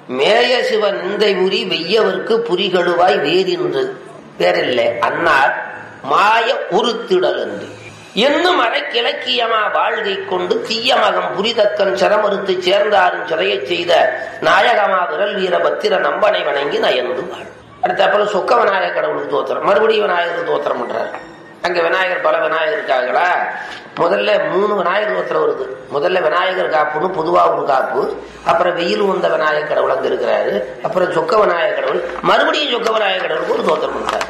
மேய சிவ நிந்தை உரி வெய்யவர்க்கு புரிகழுவாய் வேறின்று வேறில்லை அன்னார் மாய உருத்திடல் என்று என்னும் அரைக்கிழக்கியமா வாழ்கை கொண்டு தீயமகம் புரிதக்கன் சிரமறுத்து சேர்ந்தாரும் சிறையச் செய்த நாயகமா விரல் வீர பத்திர நம்பனை வணங்கி நயந்து வாழ் அடுத்த அப்புறம் சொக்க விநாயகர் கடவுளுக்கு தோத்திரம் மறுபடியும் விநாயகருக்கு தோத்திரம் பண்றாரு அங்க விநாயகர் பல விநாயகர் இருக்காங்களா முதல்ல மூணு விநாயகர் தோத்திரம் வருது முதல்ல விநாயகர் காப்புன்னு பொதுவா ஒரு காப்பு அப்புறம் வெயில் உந்த விநாயகர் கடவுள் அங்க இருக்கிறாரு அப்புறம் சொக்க விநாயகர் கடவுள் மறுபடியும் சொக்க விநாயகர் கடவுளுக்கு ஒரு தோத்திரம் பண்றாரு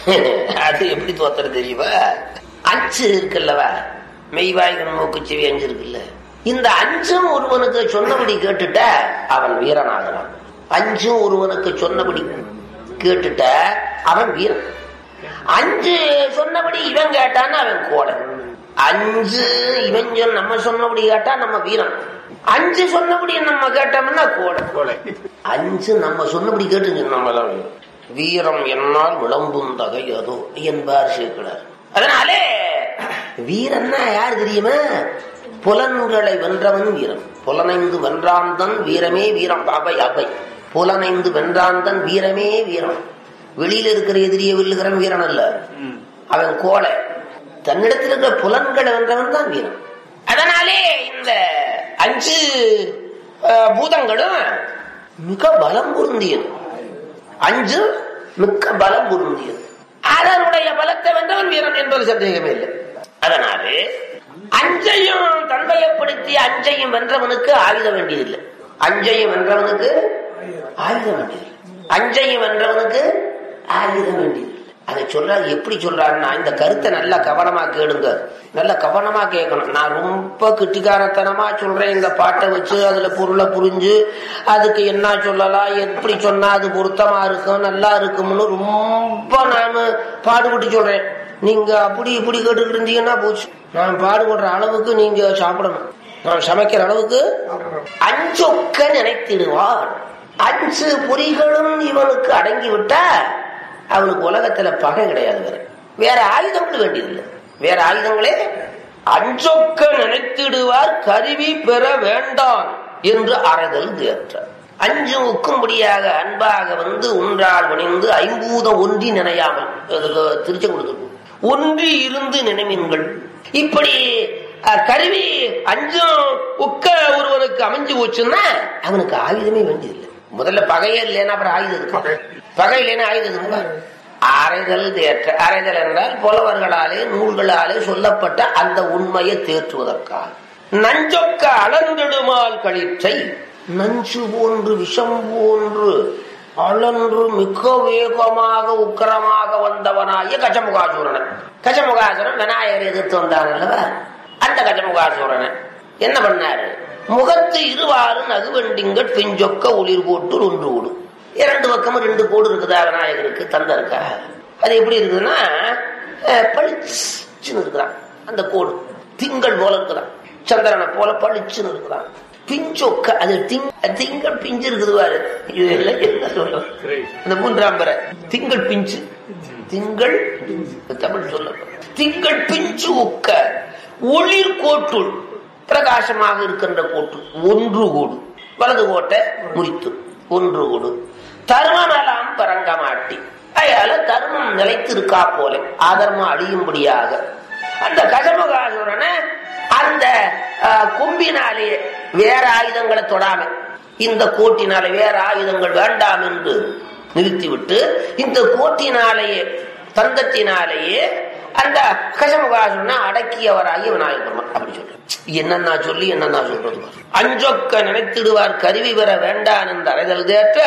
அது எப்படி தோத்திரம் தெரியுமா அச்சு இருக்குல்லவா மெய்வாய்கன் மூக்குச்செவி அஞ்சு இருக்குல்ல இந்த அஞ்சும் ஒருவனுக்கு சொன்னபடி கேட்டுட்ட அவன் வீரனாகிறான் அஞ்சும் ஒருவனுக்கு சொன்னபடி கேட்டுட்ட அவன் வீரன் அஞ்சு சொன்னபடி இவன் கேட்டான்னு அவன் கோடை அஞ்சு இவன் சொன்ன நம்ம சொன்னபடி கேட்டா நம்ம வீரன் அஞ்சு சொன்னபடி நம்ம கேட்டோம்னா கோடை கோலை அஞ்சு நம்ம சொன்னபடி கேட்டு நம்மளாம் வீரம் என்னால் விளம்பும் தகை அதோ என்பார் சேர்க்கிறார் அதனாலே வீரன்னா யார் தெரியுமா புலன்களை வென்றவன் வீரன் புலனைந்து வென்றான் வீரமே வீரம் அபை அபை புலனைந்து வென்றான் வீரமே வீரம் வெளியில இருக்கிற எதிரியை வெல்லுகிறவன் வீரன் அல்ல அவன் கோலை தன்னிடத்தில் இருக்கிற புலன்களை வென்றவன் தான் வீரன் அதனாலே இந்த அஞ்சு அஹ், பூதங்களும் மிக பலம் பொருந்தியது அஞ்சு மிக்க பலம் பொருந்தியது அதனுடைய பலத்தை வென்றவன் வீரன் என்பது சந்தேகமே இல்லை அதனாலே அஞ்சையும் தந்தையப்படுத்தி அஞ்சையும் வென்றவனுக்கு ஆயுதம் வேண்டியதில்லை அஞ்சையும் வென்றவனுக்கு ஆயுதம் வேண்டியதில்லை அஞ்சையும் வென்றவனுக்கு ஆயுதம் வேண்டியதில்லை அதை சொல்றாரு எப்படி சொல்றாருன்னா இந்த கருத்தை நல்லா கவனமா கேளுங்க நல்ல கவனமா கேட்கணும் நான் ரொம்ப கிட்டிக்காரத்தனமா சொல்றேன் இந்த பாட்டை வச்சு அதுல பொருளை புரிஞ்சு அதுக்கு என்ன சொல்லலாம் எப்படி சொன்னா அது பொருத்தமா இருக்கும் நல்லா இருக்கும்னு ரொம்ப நான் பாடுபட்டு சொல்றேன் நீங்க அப்படி இப்படி கேட்டுக்கிட்டு இருந்தீங்கன்னா போச்சு நான் பாடுபடுற அளவுக்கு நீங்க சாப்பிடணும் நான் சமைக்கிற அளவுக்கு அஞ்சொக்க நினைத்திடுவான் அஞ்சு பொறிகளும் இவனுக்கு அடங்கி விட்டா அவனுக்கு உலகத்துல பகை கிடையாது வேற வேற ஆயுதங்கள் வேண்டியதில்லை வேற ஆயுதங்களே அஞ்சொக்க நினைத்திடுவார் கருவி பெற வேண்டாம் என்று அறைதல் தேற்றார் அஞ்சு ஒக்கும்படியாக அன்பாக வந்து ஒன்றால் ஒணிந்து ஐம்பூதம் ஒன்றி நினையாமல் அதுக்கு திருச்சி கொடுத்துருக்கும் ஒன்றி இருந்து நினைவீன்கள் இப்படி அஹ், கருவி அஞ்சும் உக்க ஒருவனுக்கு அமைஞ்சு போச்சுன்னா அவனுக்கு ஆயுதமே வேண்டியதில்லை முதல்ல பகையே இல்லைன்னா அப்புறம் ஆயுதம் இருக்கு பகை இல்லைன்னா ஆயுதம் இருக்குமா அறைதல் தேற்ற அறைதல் என்றால் புலவர்களாலே நூல்களாலே சொல்லப்பட்ட அந்த உண்மையை தேற்றுவதற்காக நஞ்சொக்க அளந்திடுமால் கழிற்றை நஞ்சு போன்று விஷம் போன்று அளன்று மிக வேகமாக உக்கிரமாக வந்தவனாகிய கஜமுகாசுரன் கஜமுகாசுரன் விநாயகர் எதிர்த்து வந்தான் அல்லவா அந்த கஜமுகாசுரனை என்ன பண்ணாரு முகத்து இருவாறு நகுவண்டிங்கள் பிஞ்சொக்க ஒளிர் போட்டு ஒன்று கூடு இரண்டு பக்கமும் ரெண்டு கோடு இருக்குதா விநாயகருக்கு தந்த இருக்கா அது எப்படி இருக்குதுன்னா அஹ், பளிச்சுன்னு இருக்குதான் அந்த கோடு திங்கள் போல இருக்குதான் சந்திரனை போல பளிச்சுன்னு இருக்குதான் பிஞ்சொக்க அது திங்- திங்கள் பிஞ்சு இருக்குது பாரு இது எல்லாம் என்ன சொல்ல அந்த மூன்றாம் பெற திங்கள் பிஞ்சு திங்கள் தமிழ் சொல்ல திங்கள் பிஞ்சு உக்க ஒளிர் கோட்டுள் பிரகாசமாக இருக்கின்ற கோட்டு ஒன்று கூடு வலது கோட்டை முறித்து ஒன்று கூடு தர்மமெல்லாம் பரங்க மாட்டி அயால தர்மம் நிலைத்திருக்கா போல அதர்மம் அழியும்படியாக அந்த கஜமுகாசுரனை அந்த அஹ், கொம்பினாலே வேற ஆயுதங்களை தொடாம இந்த கோட்டினாலே வேற ஆயுதங்கள் வேண்டாம் என்று நிறுத்திவிட்டு இந்த கோட்டினாலேயே தந்தத்தினாலேயே அந்த கஜமுகாசுரனை அடக்கியவராகி விநாயகர் பெருமான் அப்படி சொல்றேன் என்னன்னா சொல்லி என்னன்னா சொல்றது பாரு. அஞ்சொக்க நினைத்திடுவார் கருவி பெற வேண்டான் என்று அறைதல் தேற்ற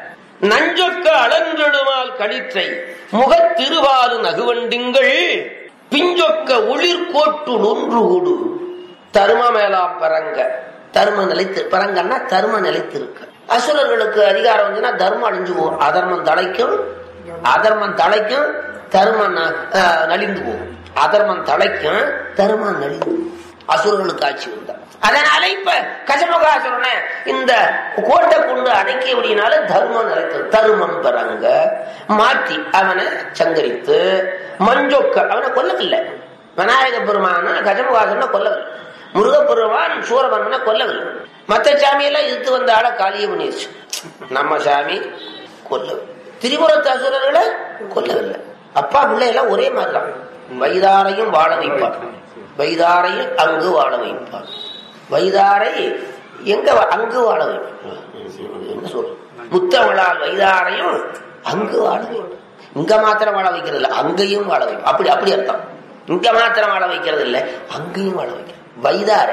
நஞ்சொக்க அளன்றெடுமால் கழிற்றை முகத்திருவாறு நகுவண்டிங்கள் பிஞ்சொக்க ஒளிர் கோட்டு ஒன்று கூடு தரும மேலாம் பரங்க தர்ம நிலைத்து பரங்கன்னா தர்ம நிலைத்திருக்க அசுரர்களுக்கு அதிகாரம் வந்துன்னா தர்மம் அழிஞ்சு போகும் அதர்மம் தலைக்கும் அதர்மம் தலைக்கும் தர்மம் ந- அஹ், நலிந்து போகும் அதர்மம் தலைக்கும் தர்மம் நலிந்து போகும். அசுரர்களுக்கு ஆட்சி வந்தா அதனால இப்ப கஜமுகாசுரனை இந்த கோட்டை கொண்டு அடக்கியபடினால தர்மம் நிலைத்தது தருமம் பெறங்க மாற்றி அவனை சங்கரித்து மஞ்சொக்க அவனை கொல்லவில்லை விநாயக பெருமான கஜமுகாசுரனை கொல்லவில்லை முருகப்பெருமான் சூரபன்மனை கொல்லவில்லை மத்த சாமியெல்லாம் இழுத்து வந்த ஆள காலிய பண்ணிருச்சு நம்ம சாமி கொல்லவில்லை திரிபுரத்து அசுரர்களை கொல்லவில்லை அப்பா பிள்ளை எல்லாம் ஒரே மாதிரிதான் வைதாரையும் வாழ வைப்பார் வைதாரையும் அங்கு வாழ வைப்பார் வைதாரை எங்க வா- அங்கு வாழ வைப்பார் என்ன சொல்ற முத்தமிழால் வைதாரையும் அங்கு வாழ வைப்பார் இங்க மாத்திரம் வாழ வைக்கிறது இல்ல அங்கேயும் வாழ வைப்பார் அப்படி அப்படி அர்த்தம் இங்க மாத்திரம் வாழ வைக்கிறது இல்ல அங்கேயும் வாழ வைக்கிறது வைதாரை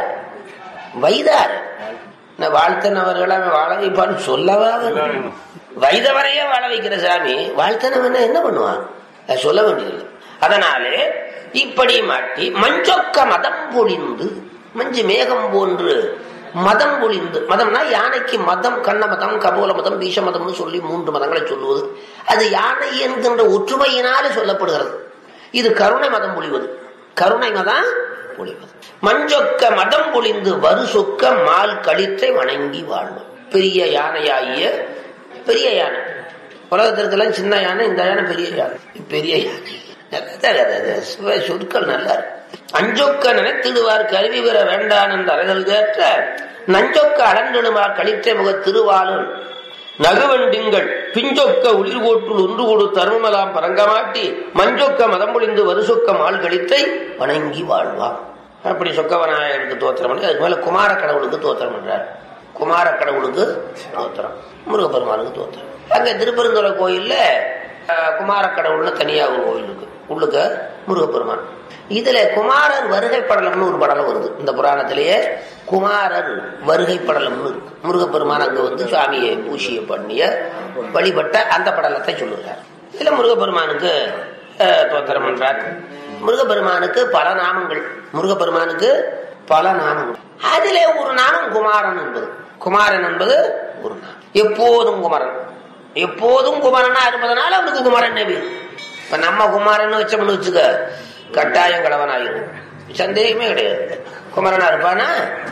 வைதாரை நான் வாழ்த்தனவர்களை அவன் வாழ வைப்பான்னு சொல்லவா வேணும்? வைதவரையே வாழ வைக்கிற சாமி வாழ்த்தனவன் என்ன பண்ணுவான் அது சொல்ல வேண்டியதில்லை அதனாலே இப்படி மாட்டி மஞ்சொக்க மதம் பொழிந்து மஞ்சு மேகம் போன்று மதம் பொழிந்து மதம்னா யானைக்கு மதம் கண்ண மதம் கபோல மதம் பீஷ மதம்னு சொல்லி மூன்று மதங்களை சொல்லுவது அது யானை என்கின்ற ஒற்றுமையினாலே சொல்லப்படுகிறது இது கருணை மதம் பொழிவது கருணை மதம் பொழிவது மஞ்சொக்க மதம் பொழிந்து வரு சொக்க மால் கழித்தை வணங்கி வாழ்வோம் பெரிய யானையாகிய பெரிய யானை உலகத்திற்கெல்லாம் சின்ன யானை இந்த யானை பெரிய யானை பெரிய யானை நல்லதா கதை அது. சுவை- சொற்கள் நல்லா இருக்கு. அஞ்சொக்க நினைத்திடுவார் கல்வி பெற வேண்டான் என்று அறைதல் கேட்ட நஞ்சொக்க அலண்டிடுமார் கழிற்றை முக திருவாளன் நகுவண்டிங்கள் பிஞ்சொக்க உளிர் போற்றுள் ஒன்று கொடு தருமலாம் பரங்கமாட்டி மஞ்சொக்க மதம் பொழிந்து வருசொக்க மால் கழித்தை வணங்கி வாழ்வான் அப்படி சொக்க விநாயகருக்கு தோத்திரம் பண்ணி அதுக்கு மேல குமார கடவுளுக்கு தோத்திரம் பண்றார் குமார கடவுளுக்கு தோத்திரம் முருகப்பெருமானுக்கு தோத்திரம் அங்க திருப்பெருந்துறை கோயில்ல அஹ், குமார கடவுள்னு தனியா ஒரு கோயில் இருக்கு உள்ளுக்க முருகப்பெருமான் இதுல குமாரர் வருகை படலம்னு ஒரு படலம் வருது இந்த புராணத்திலேயே குமாரர் வருகை படலம்னு இருக்கு முருகப்பெருமான் அங்க வந்து சுவாமியை பூசிய பண்ணிய வழிபட்ட அந்த படலத்தை சொல்லுகிறார் இதுல முருகப்பெருமானுக்கு அஹ், தோத்திரம் பண்றார் முருகப்பெருமானுக்கு பல நாமங்கள் முருகப்பெருமானுக்கு பல நாமங்கள் அதிலே ஒரு நாமம் குமாரன் என்பது குமாரன் என்பது ஒரு நாமம் எப்போதும் குமரன் எப்போதும் குமரனா இருப்பதனால அவனுக்கு குமரன் நபி இப்ப நம்ம குமாரன் வச்சோம்னு வச்சுக்க கட்டாயம் கடவனாயிரும் சந்தேகமே கிடையாது குமரனா இருப்பானா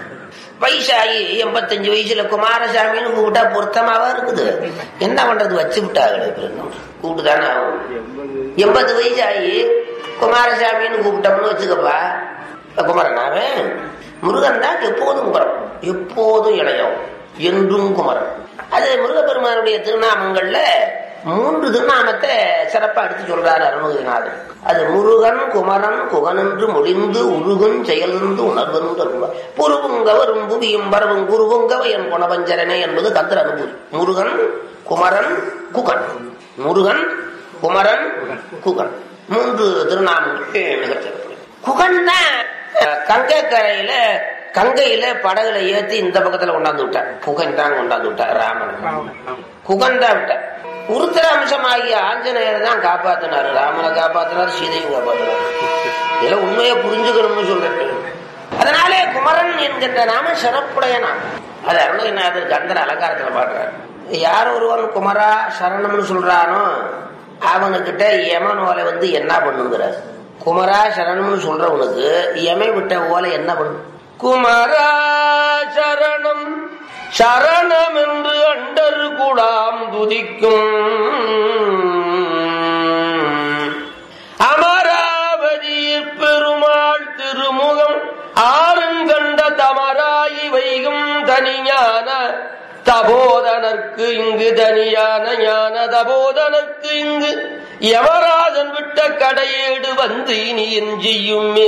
வயசாகி எண்பத்தஞ்சு வயசுல குமாரசாமின்னு கூப்பிட்டா பொருத்தமாவா இருக்குது என்ன பண்றது வச்சு விட்டாங்களே கூப்பிட்டுதானே ஆகும் எண்பது வயசாகி குமாரசாமின்னு கூப்பிட்டோம்னு வச்சுக்கப்பா குமரனாவே முருகன் தான் எப்போதும் குமரன் எப்போதும் இளையம் என்றும் குமரன் அது முருகப்பெருமானுடைய திருநாமங்கள்ல மூன்று திருநாமத்தை சிறப்பா எடுத்து சொல்றாரு அருணகிரிநாதன் அது முருகன் குமரன் குகனென்று மொழிந்து உருகன் செயலிருந்து உணர்வென்று அருள்வார் புருவுங்கவரும் புவியும் வரவும் குருவுங்கவ என் குணபஞ்சரனே என்பது கந்தர் அனுபூதி முருகன் குமரன் குகன் முருகன் குமரன் குகன் மூன்று திருநாமங்கள் மிகச்சிறப்பு குகன் தான் கங்கை கரையில கங்கையில படகுல ஏத்தி இந்த பக்கத்துல கொண்டாந்து விட்டார் குகன் தான் கொண்டாந்து விட்டார் ராமன் குகன் தான் விட்டார் உருத்திர அம்சமாகிய ஆஞ்சநேயர் தான் காப்பாத்தினாரு ராமனை காப்பாத்தினார் சீதையும் காப்பாத்தினார் இதெல்லாம் உண்மையை புரிஞ்சுக்கணும்னு சொல்றேன் அதனாலே குமரன் என்கின்ற நாம சிறப்புடைய நாமம் அது அருணகிரிநாதர் கந்தர் அலங்காரத்துல பாடுறார் யார் ஒருவன் குமரா சரணம்னு சொல்றானோ அவனுக்கிட்ட யமன் ஓலை வந்து என்ன பண்ணுங்கிறார் குமரா சரணம்னு சொல்றவனுக்கு யமை விட்ட ஓலை என்ன பண்ணும் குமரா சரணம் சரணம் என்று அண்டர் கூடாம் துதிக்கும் அமராவதியில் பெருமாள் திருமுகம் ஆறுங்கண்ட தமராயி வைகும் தனிஞான தபோதனர்க்கு இங்கு தனியான ஞான தபோதனர்க்கு இங்கு யமராஜன் விட்ட கடையேடு வந்து இனி என் செய்யுமே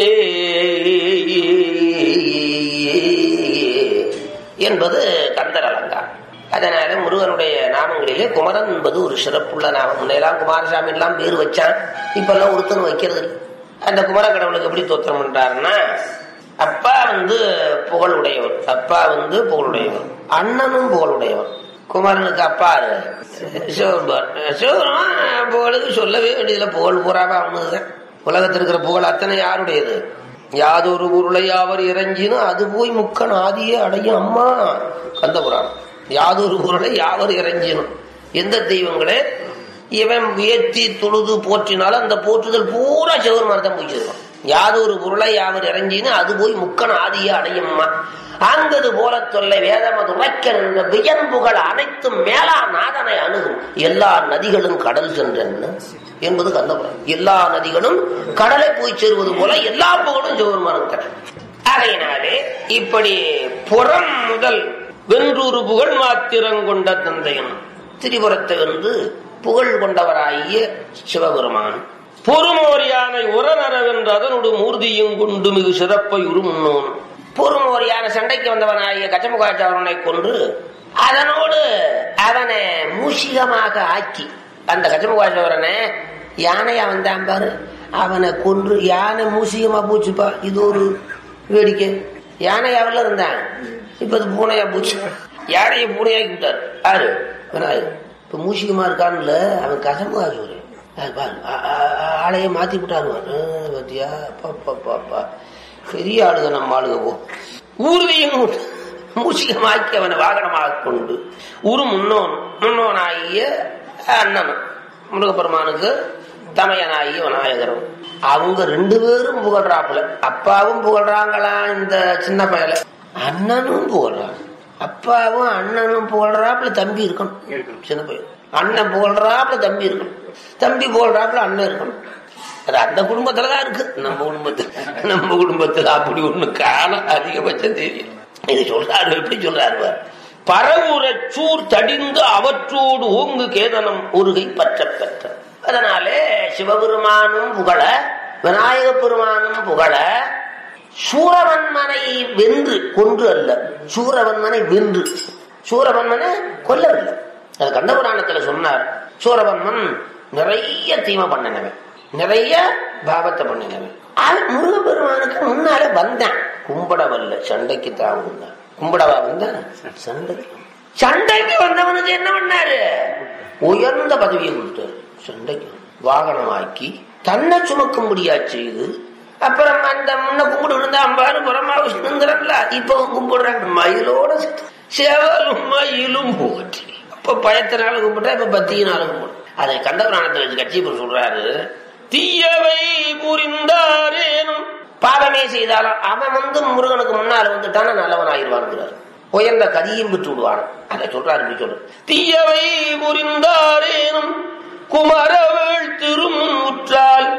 என்பது கந்தர் அலங்காரம் அதனால முருகனுடைய நாமங்களிலே குமரன் என்பது ஒரு சிறப்புள்ள நாமம் முன்னையெல்லாம் குமாரசாமி எல்லாம் பேர் வச்சான் இப்பெல்லாம் ஒருத்தன் வைக்கிறது இல்லை. அந்த குமர கடவுளுக்கு எப்படி தோத்திரம் பண்றாருன்னா அப்பா வந்து புகழுடையவர் அப்பா வந்து புகழுடையவர் அண்ணனும் புகழுடையவர் குமரனுக்கு அப்பா யாரு? சிவபெருமான் சிவபெருமான் புகழுக்கு சொல்லவே வேண்டியதில்லை புகழ் பூராம அவனுக்குதான் உலகத்தில் இருக்கிற புகழ் அத்தனை யாருடையது யாதொரு பொருளை அவர் இறங்கினும் அது போய் முக்கன் ஆதியே அடையும் அம்மா கந்த புராணம் யாதொரு பொருளை யாவர் இறங்கினும் எந்த தெய்வங்களே இவன் உயர்த்தி தொழுது போற்றினாலும் அந்த போற்றுதல் பூரா சிவருமான தான் போய் சேருவான் யாதொரு பொருளை யாவர் இறங்கினும் அது போய் முக்கன் ஆதியே அடையும்மா ஆங்கது போல தொல்லை வேதமது உரைக்க நின்ற வியன்புகள் அனைத்தும் மேலா நாதனை அணுகும் எல்லா நதிகளும் கடல் சென்றன என்பது கந்தபுரம் எல்லா நதிகளும் கடலை போய் சேருவது போல எல்லா புகழும் சிவபெருமானுக்கு தர ஆகையினாலே இப்படி புறம் முதல் வென்றூறு புகழ் மாத்திரங்கொண்ட தந்தையன் திரிபுரத்தை வென்று புகழ் கொண்டவராகிய சிவபெருமான் பொறுமோர் யானை உரநரவென்று அதனோடு மூர்த்தியும் கொண்டு மிகு சிறப்பை உருமுன்னோன் பொறுமோர் யானை சண்டைக்கு வந்தவனாகிய கச்சமுகாச்சாரனை கொன்று அதனோடு அவனை மூஷிகமாக ஆக்கி அந்த கச்சமுகாச்சாரனை யானையா வந்தான் பாரு அவனை கொன்று யானை மூசிகமா போச்சுப்பா இது ஒரு வேடிக்கை யானையாவில் இருந்தான் இப்ப அது பூனையா போச்சு யானையை பூனையாக்கி விட்டார் யாரு விநாயகர் இப்ப மூசிகமா இருக்கான்ல அவன் கசமுகாச்சு ஆளையே மாத்தி விட்டாருவான் பத்தியா பாப்பா பாப்பா பெரிய ஆளுக நம்ம ஆளுக போ ஊர்தியும் மூசிகமாக்கி அவனை வாகனமாக கொண்டு உரு முன்னோன் முன்னோனாகிய அண்ணனும் முருகப்பெருமானுக்கு தமையனாகிய விநாயகரும் அவங்க ரெண்டு பேரும் புகழ்றாப்புல அப்பாவும் புகழ்றாங்களா இந்த சின்ன பயல அண்ணனும் புகழ்றாங்க அப்பாவும் அண்ணனும் புகழ்றாப்புல தம்பி இருக்கணும் சின்ன பையன் அண்ணன் புகழ்றாப்புல தம்பி இருக்கணும் தம்பி புகழ்றாப்புல அண்ணன் இருக்கணும் அது அந்த குடும்பத்துலதான் இருக்கு நம்ம குடும்பத்துல நம்ம குடும்பத்துல அப்படி ஒண்ணு காண அதிகபட்சம் தெரியும் இது சொல்றாரு எப்படி சொல்றாரு பரவுர சூர் தடிந்து அவற்றோடு ஓங்கு கேதனம் ஒருகை பற்ற பெற்ற அதனாலே சிவபெருமானும் புகழ விநாயக பெருமானும் புகழ சூரவன்மனை வென்று கொன்று அல்ல சூரவன்மனை வென்று சூரவன்மனை கொல்லவில்லை அது கண்டபுராணத்துல சொன்னார் சூரவன்மன் நிறைய தீமை பண்ணினவன் நிறைய பாவத்தை பண்ணினவன் அவன் முருகப்பெருமானுக்கு முன்னால வந்தான் கும்பிடவல்ல சண்டைக்கு தான் வந்தான் கும்பிடவா வந்தான் சண்டைக்கு சண்டைக்கு வந்தவனுக்கு என்ன பண்ணாரு உயர்ந்த பதவியை கொடுத்தாரு சண்டைக்கு வாகனமாக்கி தன்னை சுமக்கும்படியா செய்து அப்புறம் அந்த முன்ன கும்பிடு இருந்தா அம்பாரு புறமா விஷ்ணுங்கிறல்ல இப்ப கும்பிடுறாங்க மயிலோட சேவலும் மயிலும் போற்றி இப்ப பயத்தினால கும்பிட்டா இப்ப பத்தியினால கும்பிடும் அதை கண்டபுராணத்தை வச்சு கட்சியப்பர் சொல்றாரு தீயவை புரிந்தாரேனும் பாவமே செய்தாலும் அவன் வந்து முருகனுக்கு முன்னால் வந்துட்டான நல்லவன் ஆயிடுவான்ங்கிறார் உயர்ந்த கதியும் விட்டு விடுவான் அதை சொல்றாரு இப்படி சொல்லு தீயவை புரிந்தாரேனும் குமரவேள் திருமுன் உற்றால்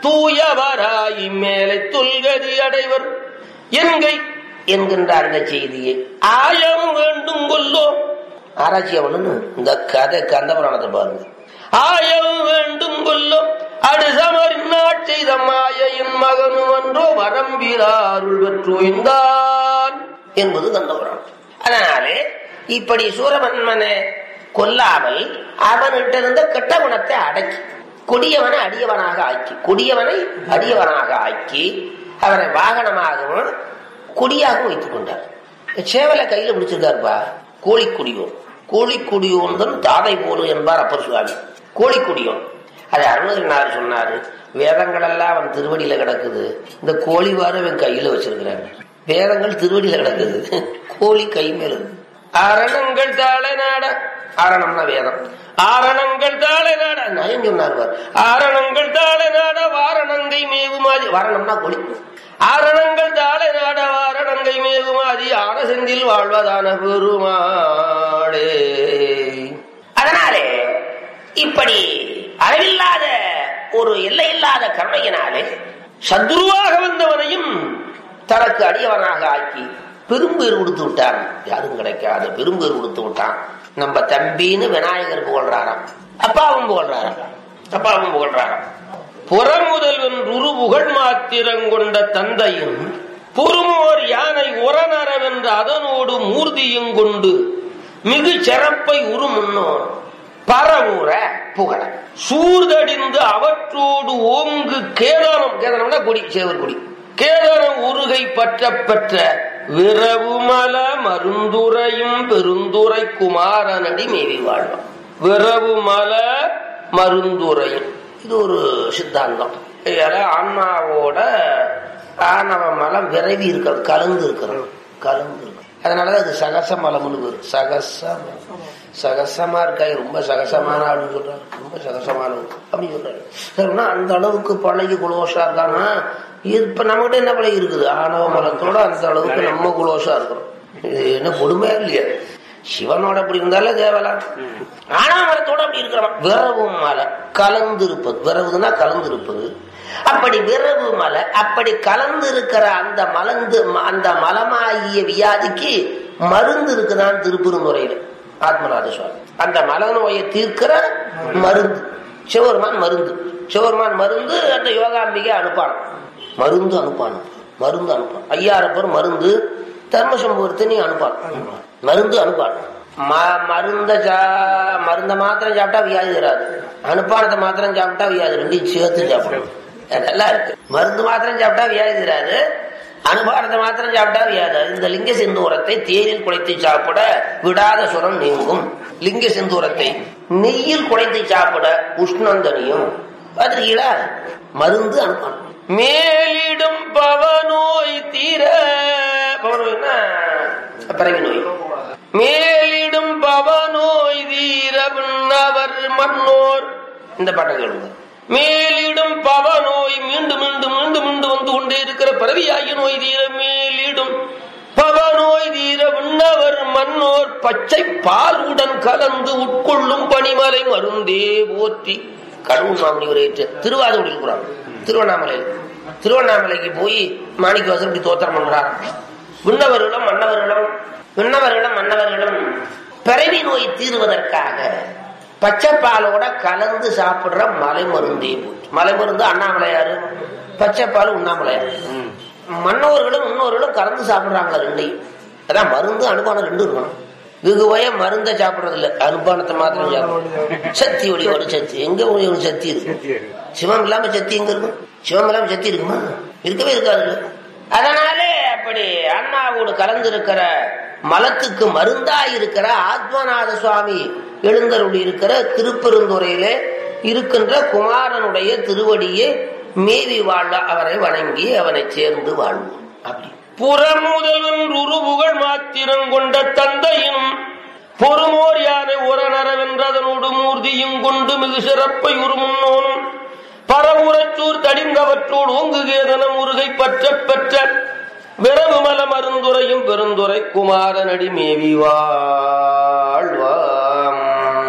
தூயவராய் மேலை தொல்கதி அடைவர் என்கை என்கின்ற அந்த செய்தியை ஆயம் வேண்டும் கொல்லோ ஆராய்ச்சி அவனு இந்த கதை கந்த புராணத்தை பாருங்க ஆயம் வேண்டும் கொல்லோ அடுசமர் செய்த மாயையின் மகனும் அன்றோ வரம்பிலாருள் பெற்றோய்ந்தான் என்பது கந்தபுராணம் அதனாலே இப்படி சூரபன்மனை கொல்லாமல் அவன்கிட்ட இருந்த கெட்ட குணத்தை அடக்கி கொடியவனை அடியவனாக ஆக்கி கொடியவனை அடியவனாக ஆக்கி அவனை வாகனமாகவும் கொடியாகவும் வைத்துக் கொண்டார் சேவலை கையில பிடிச்சிருக்காருப்பா கோழிக்குடியோன் கோழிக்குடியோன் தான் தாதை போலும் என்பார் அப்பர் சுவாமி கோழிக்குடியோன் அதை அருணகிரிநாதர் சொன்னாரு வேதங்கள் எல்லாம் அவன் திருவடியில கிடக்குது இந்த கோழி வார அவன் கையில வச்சிருக்கிறாங்க வேதங்கள் திருவடியில கிடக்குது கோழி கை மேல அரணங்கள் தாழை நாட ஆரணம்னா வேதம் ஆரணங்கள் தாழை நாட நயம் சொன்னார் ஆரணங்கள் தாழை நாட வாரணங்கை மேவுமாதி வாரணம்னா கோழி ஆரணங்கள் தாழை நாட வாரணங்கை மேவுமாதி ஆனசெந்தில் வாழ்வதான பெருமாளே அதனாலே இப்படி அளவில்லாத ஒரு எல்லையில்லாத கருணையினாலே சத்ருவாக வந்தவனையும் தனக்கு அடியவனாக ஆக்கி பெரும்பேர் கொடுத்து விட்டான் யாரும் கிடைக்காத பெரும்பேர் கொடுத்து விட்டான் நம்ம தம்பின்னு விநாயகர் புகழ்றாராம் அப்பாவும் புகழ்றாராம் அப்பாவும் புகழ்றாராம் புறமுதல்வன் உரு புகழ் மாத்திரங்கொண்ட தந்தையும் பொறுமோர் யானை உரநரவென்ற அதனோடு மூர்த்தியும் கொண்டு மிகு சிறப்பை உருமுன்னோர் பரவுற புகழ சூர்தடிந்து அவற்றோடு ஓங்கு கேதானம் கேதானம்னா கொடி சேவர் கொடி கேதானம் உருகை பற்ற பெற்ற விரவுமல மருந்துரையும் பெருந்துரை குமாரனடி மேவி வாழ்வான் விரவுமல மருந்துரையும் இது ஒரு சித்தாந்தம் இதில் ஆன்மாவோட ஆணவ மலம் விரைவி இருக்கிறது கலந்து இருக்கிறது கலந்து இருக்கு அதனாலதான் அது சகச மலம்னு பேரு சகசம் சகசமா இருக்காய் ரொம்ப சகசமான ஆளுன்னு சொல்றாரு ரொம்ப சகசமானவங்க அப்படின்னு சொல்றாரு சரினா அந்த அளவுக்கு பழகி குளோஷா இருக்கானா இப்ப நம்மகிட்ட என்ன பழகி இருக்குது ஆணவ மலத்தோட அந்த அளவுக்கு நம்ம குளோஷா இருக்கிறோம் இது என்ன கொடுமையா இல்லையா சிவனோட அப்படி இருந்தாலே தேவலாம் ஆணவ மலத்தோட அப்படி இருக்கிறவன் விரவு மலை கலந்து இருப்பது விரவுதுன்னா கலந்து இருப்பது அப்படி விரவு மலை அப்படி கலந்து இருக்கிற அந்த மலந்து அந்த மலமாகிய வியாதிக்கு மருந்து இருக்குதான் திருப்பெருந்துறையில ஆத்மநாத சுவாமி அந்த மலநோயை தீர்க்கிற மருந்து சிவருமான் மருந்து சிவருமான் மருந்து அந்த யோகாம்பிகை அனுப்பான் மருந்து அனுப்பான் மருந்து அனுப்பான் ஐயாயிரம் மருந்து தர்மசம்பவத்தை அனுப்பான் மருந்து அனுப்பான் ம- மருந்த சா- மருந்த மாத்திரம் சாப்பிட்டா வியாதி வராது அனுப்பானத்தை மாத்திரம் சாப்பிட்டா வியாதி ரெண்டையும் சேர்த்து சாப்பிடணும் அதெல்லாம் இருக்கு மருந்து மாத்திரம் சாப்பிட்டா வியாதி தராது அனுபானத்தை மாத்திரம் சாப்பிட்டா வியாதி இந்த லிங்க சிந்தூரத்தை தேனில் குழைத்து சாப்பிட விடாத சுரம் நீங்கும் லிங்க சிந்தூரத்தை நெய்யில் குழைத்து சாப்பிட உஷ்ணந்தனியும் பார்த்திருக்கீங்களா மருந்து அனுப்பணும் மேலிடும் பவநோய் தீர பவநோய்னா பிறவி நோய் மேலிடும் பவநோய் தீர விண்ணவர் மன்னோர் இந்த பாட்டை கேளுங்க மேலிடும் பவநோய் மீண்டும் மீண்டும் மீண்டும் மீண்டும் வந்து கொண்டே இருக்கிற பிறவியாகி நோய் தீர மேலிடும் பவநோய் தீர விண்ணவர் மன்னோர் பச்சை பால் உடன் கலந்து உட்கொள்ளும் பனிமலை மருந்தே போற்றி கடவுள் மாமுனிவர் ஏற்று திருவாரூரில் குரான் திருவண்ணாமலையில் திருவண்ணாமலைக்கு போய் மாணிக்க வாசல் இப்படி தோத்திரம் பண்றார் விண்ணவர்களும் மன்னவர்களும் விண்ணவர்களும் மன்னவர்களும் பிறவி நோய் தீர்வதற்காக பச்சைப்பாலோட கலந்து சாப்பிடுற மலை மருந்தே போச்சு மலை மருந்து அண்ணாமலையாரு பச்சைப்பால் உண்ணாமலையாரு மன்னவர்களும் முன்னோர்களும் கலந்து சாப்பிடுறாங்க ரெண்டையும் அதான் மருந்து அனுபானம் ரெண்டும் இருக்கணும் வெகு வய மருந்த சாப்பிடுறது இல்ல அனுபானத்தை மாத்திரம் சாப்பிடணும் சக்தி ஒளி ஒரு சக்தி எங்க ஒளி ஒரு சக்தி இருக்கு சிவம் இல்லாம சக்தி எங்க இருக்கும் சிவம் இல்லாம சக்தி இருக்குமா இருக்கவே இருக்காது அதனாலே அப்படி அண்ணாவோடு கலந்திருக்கிற மலத்துக்கு மருந்தா இருக்கிற ஆத்மநாத சுவாமி எழுந்தருளி இருக்கிற திருப்பெருந்துறையிலே இருக்கின்ற குமாரனுடைய திருவடியை மேவி வாழ அவரை வணங்கி அவனை சேர்ந்து வாழ்வோம் அப்படி புறமுதல்வன் உருவுகள் மாத்திரம் கொண்ட தந்தையினும் பொறுமோர் யானை உரநரவென்றதனோடு மூர்த்தியும் கொண்டு மிகு சிறப்பை உருமுன்னோனும் பரவுரச்சூர் தடிந்தவற்றோடு ஓங்குகேதன முருகை பற்ற பெற்ற விரவுமல மருந்துரையும் பெருந்துரை குமாரனடி மேவி வாழ்வாம்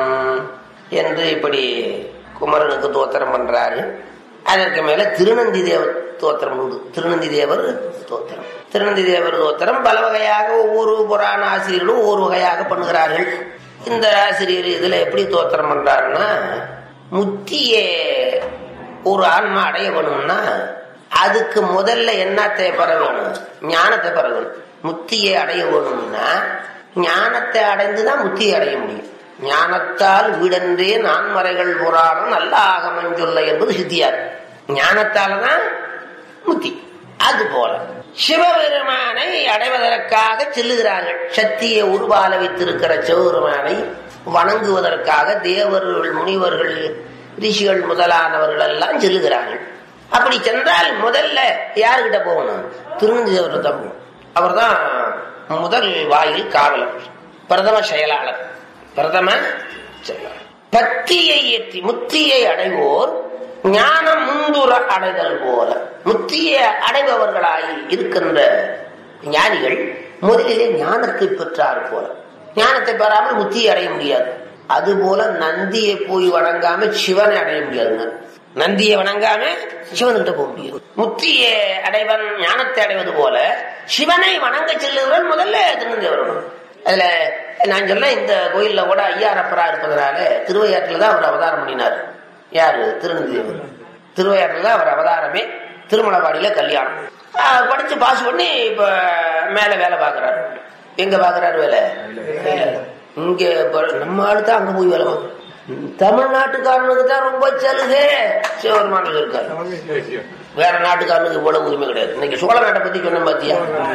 என்று இப்படி குமரனுக்கு தோத்திரம் பண்றாரு அதற்கு மேல திருநந்தி தேவர் தோத்திரம் உண்டு திருநந்தி தேவர் தோத்திரம் திருநந்தி தேவர் தோத்திரம் பல வகையாக ஒவ்வொரு புராண ஆசிரியர்களும் ஒவ்வொரு வகையாக பண்ணுகிறார்கள் இந்த ஆசிரியர் இதுல எப்படி தோத்திரம் பண்றாருன்னா முத்திய ஒரு ஆன்மா அடைய வேணும்னா அதுக்கு முதல்ல என்னத்தை பெற வேணும் ஞானத்தை பெற வேணும் முத்தியை அடைய வேணும்னா ஞானத்தை அடைந்துதான் முத்தியை அடைய முடியும் ஞானத்தால் வீடன்றே நான்மறைகள் புராணம் நல்ல ஆகமம் சொல்ல என்பது சித்தியார் ஞானத்தாலதான் முத்தி அது போல சிவபெருமானை அடைவதற்காக செல்லுகிறார்கள் சக்தியை உருவால வைத்திருக்கிற சிவபெருமானை வணங்குவதற்காக தேவர்கள் முனிவர்கள் ரிஷிகள் முதலானவர்கள் எல்லாம் செல்லுகிறார்கள் அப்படி சென்றால் முதல்ல யாருகிட்ட போகணும் திருநெல்வேலி தான் போகணும் அவர் தான் முதல் வாயில் காவலர் பிரதம செயலாளர் பிரதம செயலாளர் பத்தியை ஏற்றி முத்தியை அடைவோர் ஞானம் முந்துர அடைதல் போல முத்தியை அடைபவர்களாய் இருக்கின்ற ஞானிகள் முதலிலே ஞானத்தை பெற்றார் போல ஞானத்தை பெறாமல் முத்தியை அடைய முடியாது அதுபோல நந்தியை போய் வணங்காம சிவனை அடைய முடியாதுங்க நந்தியை வணங்காம சிவன்கிட்ட போக முடியாது முத்தியை அடைவன் ஞானத்தை அடைவது போல சிவனை வணங்க செல்லுகிறவன் முதல்ல திருநெல்வேலி அதுல நான் சொல்ல இந்த கோயில்ல கூட ஐயாரப்பரா இருப்பதனால திருவையாற்றுல தான் அவர் அவதாரம் பண்ணினார் யாரு திருநெல்வேலி திருவையாற்றுல தான் அவர் அவதாரமே திருமணவாடியில கல்யாணம் ஆஹ் படிச்சு பாஸ் பண்ணி இப்ப மேல வேலை பாக்குறாரு எங்க பாக்குறாரு வேலை இங்க இப்ப நம்ம ஆளு தான் அங்க போய் வேலை பார்க்கணும் தமிழ்நாட்டுக்காரனுக்கு தான் ரொம்ப சலுகை சிவபெருமானுக்கு இருக்காரு வேற நாட்டுக்காரனுக்கு இவ்வளவு உரிமை கிடையாது இன்னைக்கு சோழ நாட்டை பத்தி சொன்ன பாத்தியா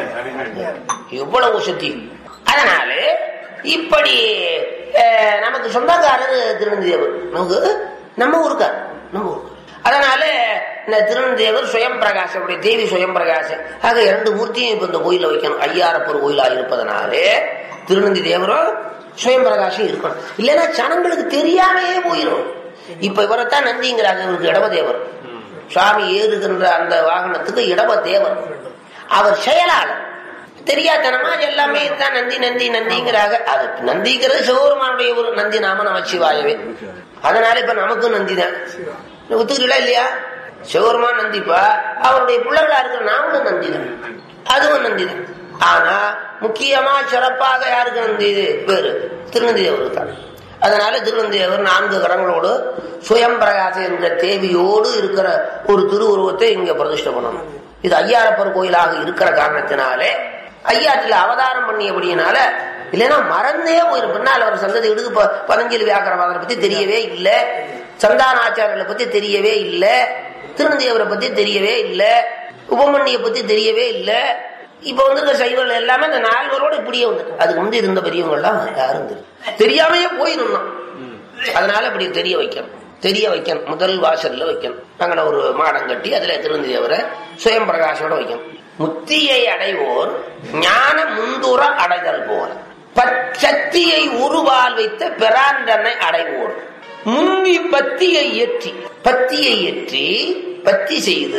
எவ்வளவு சக்தி அதனால இப்படி அஹ், நமக்கு சொந்தக்காரர் திருநந்தேவர் நமக்கு நம்ம ஊருக்கார் நம்ம ஊருக்கு அதனால இந்த திருநந்தேவர் சுயம் பிரகாசம் தேவி சுயம் பிரகாசம் ஆக இரண்டு மூர்த்தியும் இப்ப இந்த கோயில வைக்கணும் ஐயாரப்பூர் கோயிலா இருப்பதனாலே திருநந்தி தேவரும் சுயம் பிரகாசம் இருக்கணும் இல்லைன்னா ஜனங்களுக்கு தெரியாமையே போயிடும் இப்ப இவரைத்தான் நந்திங்கிறாங்க இவருக்கு இடவதேவர் சுவாமி ஏறுகின்ற அந்த வாகனத்துக்கு இடவதேவர் அவர் செயலாளர் தெரியாதனமா எல்லாமே தான் நந்தி நந்தி நந்திங்கிறாங்க அது நந்திங்கிறது சிவபெருமானுடைய ஒரு நந்தி நாம நமச்சிவாயவே அதனால இப்ப நமக்கும் நந்தி தான் ஒத்துக்கிறீங்களா இல்லையா சிவபெருமான் நந்திப்பா அவருடைய பிள்ளைகளா இருக்கிற நாமளும் நந்தி தான் அதுவும் நந்தி தான் ஆனா முக்கியமா சிறப்பாக யாருக்கு நந்தி பேரு திருநந்திதேவர் தான் அதனால திருநந்திதேவர் நான்கு கரங்களோடு சுயம் பிரகாச என்ற தேவியோடு இருக்கிற ஒரு திருவுருவத்தை இங்க பிரதிஷ்டை பண்ணணும் இது ஐயாரப்பர் கோயிலாக இருக்கிற காரணத்தினாலே ஐயாற்றில் அவதாரம் பண்ணியபடியினால இல்லைன்னா மறந்தே போயிரும் பின்னால் அவர் சந்ததி எடுத்து ப- பதஞ்சலி வியாக்கரவாதரை பத்தி தெரியவே இல்லை சந்தானாச்சாரியர்களை பத்தி தெரியவே இல்லை திருநந்தியவரை பத்தி தெரியவே இல்லை உபமன்னியை பத்தி தெரியவே இல்லை இப்ப வந்து இந்த சைவர்கள் எல்லாமே இந்த நால்வரோட இப்படியே வந்துட்டு அதுக்கு முந்தி இருந்த பெரியவங்க எல்லாம் யாரும் தெரியும் தெரியாமையே போயிருந்தோம் அதனால இப்படி தெரிய வைக்கணும் தெரிய வைக்கணும் முதல் வாசல்ல வைக்கணும் அங்கே ஒரு மாடம் கட்டி அதுல திருநந்தியவரை சுயம் பிரகாசோட வைக்கணும் முத்தியை அடைவோர் ஞான முந்துர அடைதல் போல பச்சத்தியை உருவால் வைத்த பெராண்டனை அடைவோர் முந்தி பத்தியை ஏற்றி பத்தியை ஏற்றி பத்தி செய்து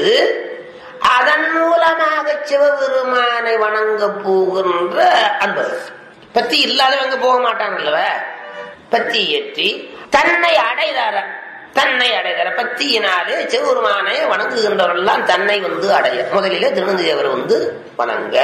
அதன் மூலமாக சிவபெருமானை வணங்க போகின்ற அன்பர்கள் பத்தி இல்லாதவங்க போக மாட்டாங்கல்லவ பத்தி ஏற்றி தன்னை அடைதார தன்னை அடைதர பத்தியினாலே சிவபெருமானை வணங்குகின்றவரெல்லாம் தன்னை வந்து அடைய முதலிலே திருநந்திதேவர் வந்து வணங்க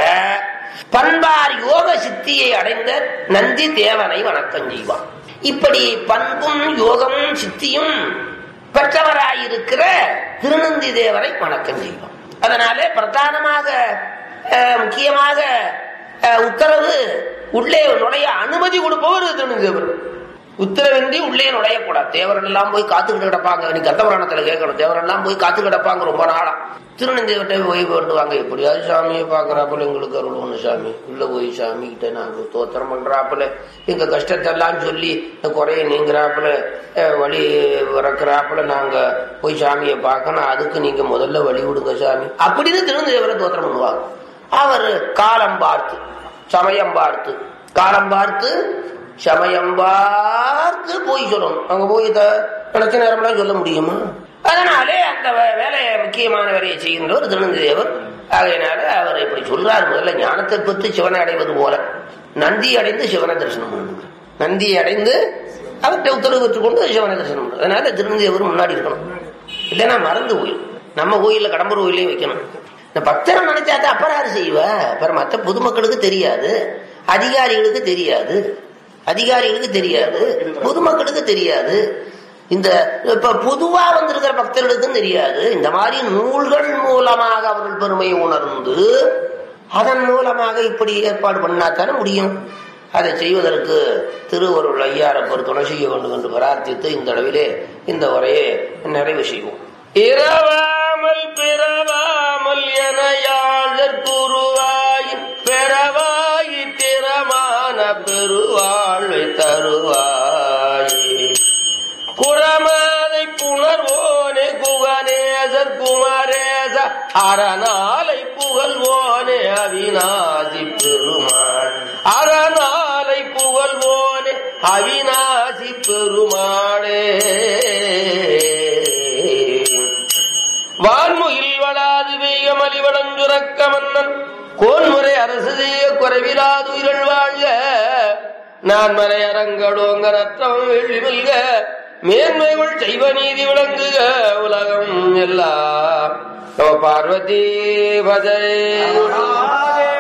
பண்பார் யோக சித்தியை அடைந்த நந்தி தேவனை வணக்கம் செய்வான் இப்படி பண்பும் யோகமும் சித்தியும் பெற்றவராயிருக்கிற திருநந்தி தேவரை வணக்கம் செய்வோம் அதனாலே பிரதானமாக அஹ், முக்கியமாக அஹ், உத்தரவு உள்ளே நுழைய அனுமதி கொடுப்பவர் திருநந்தி தேவர் உத்தரவின்றி உள்ளே நுழையக்கூடாது தேவர்கள் எல்லாம் போய் காத்துக்கிட்டு கிடப்பாங்க நீ கந்தபுராணத்துல கேட்கணும் தேவர்கள் எல்லாம் போய் காத்து கிடப்பாங்க ரொம்ப நாளா திருநந்தியவர்கிட்ட போய் வேண்டுவாங்க எப்படியாவது சாமியை பாக்குறாப்புல எங்களுக்கு அருள் ஒண்ணு சாமி உள்ள போய் சாமி கிட்ட நாங்க தோத்திரம் பண்றாப்புல எங்க கஷ்டத்தெல்லாம் சொல்லி இந்த குறைய நீங்கிறாப்புல அஹ், வழி இறக்குறாப்புல நாங்க போய் சாமியை பார்க்கணும் அதுக்கு நீங்க முதல்ல வழி விடுங்க சாமி அப்படின்னு திருநந்தியவரை தோத்திரம் பண்ணுவாங்க அவர் காலம் பார்த்து சமயம் பார்த்து காலம் பார்த்து சமயம் பார்த்து போய் சொல்லணும் அங்க போய் த- நினைச்ச நேரம்லாம் சொல்ல முடியுமா அதனாலே அந்த வே- வேலையை முக்கியமான வேலையை செய்கின்றவர் திருநந்திதேவர் ஆகையினால அவர் இப்படி சொல்றார் முதல்ல ஞானத்தை பெற்று சிவனை அடைவது போல நந்தி அடைந்து சிவனை தரிசனம் பண்ணுங்க நந்தியை அடைந்து அவர்கிட்ட உத்தரவு பெற்றுக்கொண்டு சிவனை தரிசனம் பண்ணுங்க அதனால திருநந்திதேவர் முன்னாடி இருக்கணும் இல்லைன்னா மறந்து போயிடும் நம்ம கோயில்ல கடம்பூர் கோயிலையும் வைக்கணும் இந்த பக்தரை நினைச்சாதான் அப்புறம் யாரு செய்வா அப்புறம் மற்ற பொதுமக்களுக்கு தெரியாது அதிகாரிகளுக்கு தெரியாது அதிகாரிகளுக்கு தெரியாது பொதுமக்களுக்கு தெரியாது இந்த இப்ப பொதுவா வந்திருக்கிற பக்தர்களுக்கும் தெரியாது இந்த மாதிரி நூல்கள் மூலமாக அவர்கள் பெருமையை உணர்ந்து அதன் மூலமாக இப்படி ஏற்பாடு பண்ணாத்தானே முடியும் அதை செய்வதற்கு திருவருள் ஐயாரப்பர் துணை செய்ய வேண்டும் என்று பிரார்த்தித்து இந்த அளவிலே இந்த உரையை நிறைவு செய்வோம் இரவாமல் பிறவாமல் என யாழற்குருவாய் பெறவாய் திறமான பெருவாழ்வை தருவாய் குரமாதை புணர்வோனே குகநேசர் குமரேச அரணாலை புகழ்வோனே அவிநாசி பெருமாள் அரணாலை புகழ்வோனே அவிநாசி பெருமாளே வான்முகில் வளாது பெய்ய மலிவடஞ்சுரக்க மன்னன் கோன்முறை அரசு செய்ய குறைவிலாது உயிரல் வாழ்க நான் மறை அரங்கடோங்க நற்றம் வெள்ளி வெல்க மேன்மைகள் செய்வ நீதி விளங்குக உலகம் எல்லாம் நம பார்வதி பஜை